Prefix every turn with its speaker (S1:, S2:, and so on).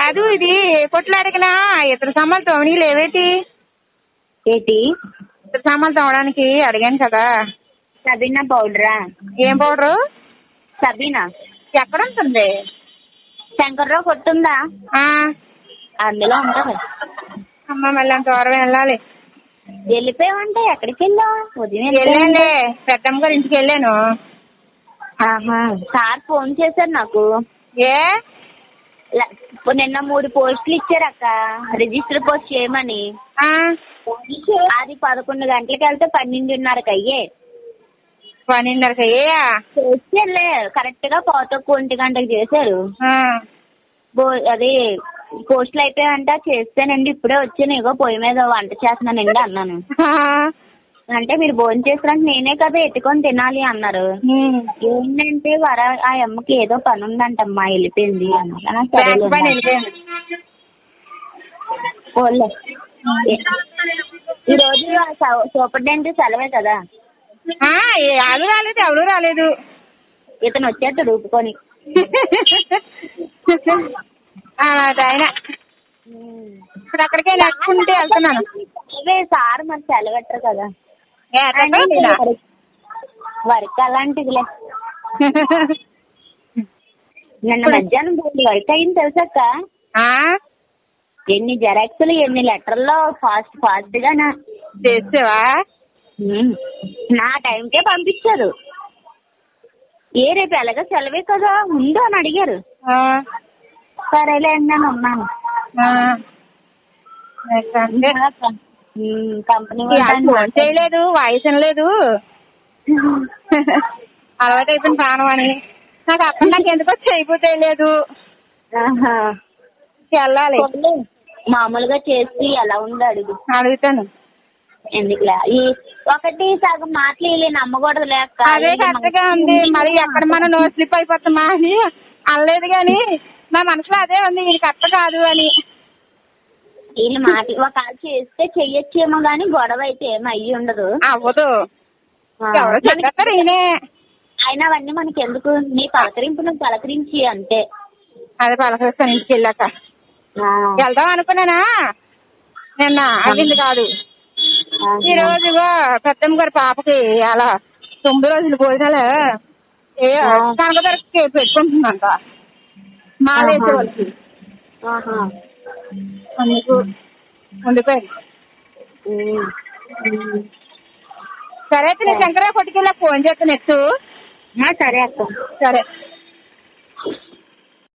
S1: కాదు ఇది ఏ కొట్లు అడిగినా ఇతర సామాన్లు తోమని లేవేటి
S2: ఏంటి
S1: ఇతర సామాన్లు తోమడానికి అడిగాను కదా
S2: సబీనా పౌడరా
S1: ఏం పౌడరు
S2: సబీనా
S1: ఎక్కడ ఉంటుంది
S2: శంకర్రావు కొట్టుందా
S1: ఆ,
S2: అందులో ఉంటుంది
S1: అమ్మ మళ్ళీ అంత దూరం వెళ్ళాలి
S2: వెళ్ళిపోయావంటే ఎక్కడికి వెళ్ళావు ఉదయం
S1: వెళ్ళానులే పెద్దమ్మ గారి ఇంటికి వెళ్ళాను
S2: ఆహా సార్ ఫోన్ చేశారు నాకు
S1: ఏ
S2: ల- నిన్న మూడు పోస్టులు ఇచ్చారు అక్క రిజిస్టర్ పోస్ట్ చేయమని
S1: ఆ,
S2: అది పదకొండు గంటలకు వెళ్తే పన్నెండున్నరకు అయ్యే
S1: పన్నెండున్నరకు అయ్యా
S2: చేస్తే కరెక్ట్ గా పాతొక్క ఒంటి గంటకు చేశారు
S1: ఆ,
S2: బో అది పోస్టులు అయిపోయాయంట చేస్తేనండి ఇప్పుడే వచ్చాను ఇగో పొయ్యి మీద వంట చేస్తున్నానండి అన్నాను
S1: ఆ,
S2: అంటే మీరు భోజనం చేస్తారంటే నేనే కదా ఎత్తుకొని తినాలి అన్నారు
S1: ఉమ్.
S2: ఏంటంటే వర ఆ అమ్మకి ఏదో పని ఉందంటమ్మా వెళ్ళిపోయింది అన్నారు అన్నా,
S1: బ్యాంక్ పని
S2: సరేలే
S1: వెళ్ళిపోయాను
S2: పోన్లే. ఈ రోజు ఆ స- సూపరింటెండెంట్ సెలవే కదా
S1: ఆ, ఏ- వాళ్ళు రాలేదు ఎవరు రాలేదు
S2: ఇతను వచ్చేస్తాడు ఊపుకొని
S1: అలాంటి ఆయన ఇప్పుడు అక్కడికే నడుచుకుంటూ వెళ్తున్నాను
S2: అవే సార్ మరి సెలవెట్టరు కదా
S1: ఏ, అట్లా లేదా?
S2: వర్క్ అలాంటిదిలే నిన్న మధ్యాహ్నం బోల్డ్ వర్క్ అయింది తెలుసక్క
S1: ఆ,
S2: ఎన్ని జెరాక్స్లు ఎన్ని లెటర్లో ఫాస్ట్ ఫాస్ట్ గానా
S1: చేసావా
S2: ఉమ్. నా టైంకే పంపించారు ఏ రేపు ఎలాగో సెలవే కదా ఉండు అని అడిగారు
S1: ఆ,
S2: సరేలే అని నేను ఉన్నాను
S1: ఆ. అంటే
S2: ఉమ్, కంపెనీ
S1: ఇవాళ ఫోన్ చేయలేదు వాయిస్ వినలేదు అలవాటు అయిపోయింది ప్రాణం అని నాకు అప్పుడు నాకు ఎందుకో చేయబోతే లేదు
S2: ఆహా.
S1: వెళ్ళాలి
S2: పోన్లే. మామూలుగా చేసి ఎలా ఉందో అడుగు
S1: అడుగుతాను
S2: ఎందుకులే ఈ ఒకటి సగం మాటలు వీళ్ళు నమ్మకూడదు లేక
S1: అదే కరెక్ట్ గా ఉంది మరి ఎక్కడ మనం నో స్లిప్ అయిపోతామా అని అనలేదు కానీ నా మనసులో అదే ఉంది ఇది కరెక్ట్ కాదు అని
S2: వీళ్ళు మాట ఒక కాల్ చేస్తే చెయ్యొచ్చేమో గానీ గొడవ అయితే ఏమో అయ్యి ఉండదు
S1: అవ్వదు
S2: ఆ,
S1: ఎవరో చెప్పేస్తారు ఈయనే
S2: అయినా అవన్నీ మనకి ఎందుకు నీ పలకరింపు నువ్వు పలకరించి అంతే
S1: అదే పలకరిస్తాను ఇంటికి వెళ్ళాక
S2: ఆ,
S1: వెళ్దాం అనుకున్నానా నిన్న అవ్వింది కాదు
S2: ఆ,
S1: ఈ రోజు ఇగో పెద్దమ్మ గారి పాపకి అలా తొమ్మిది రోజులు భోజనాలు ఏ
S2: ఆ.
S1: కనకదొరికి పెట్టుకుంటుందంట మాలేసే వాళ్ళకి
S2: ఆహా.
S1: అందుకు ఉండిపోయింది
S2: ఉమ్.
S1: సరే అయితే నేను శంకరరావు కొట్టుకెళ్ళా ఫోన్ చేస్తా నెక్స్ట్
S2: ఆ, సరే అక్క
S1: సరే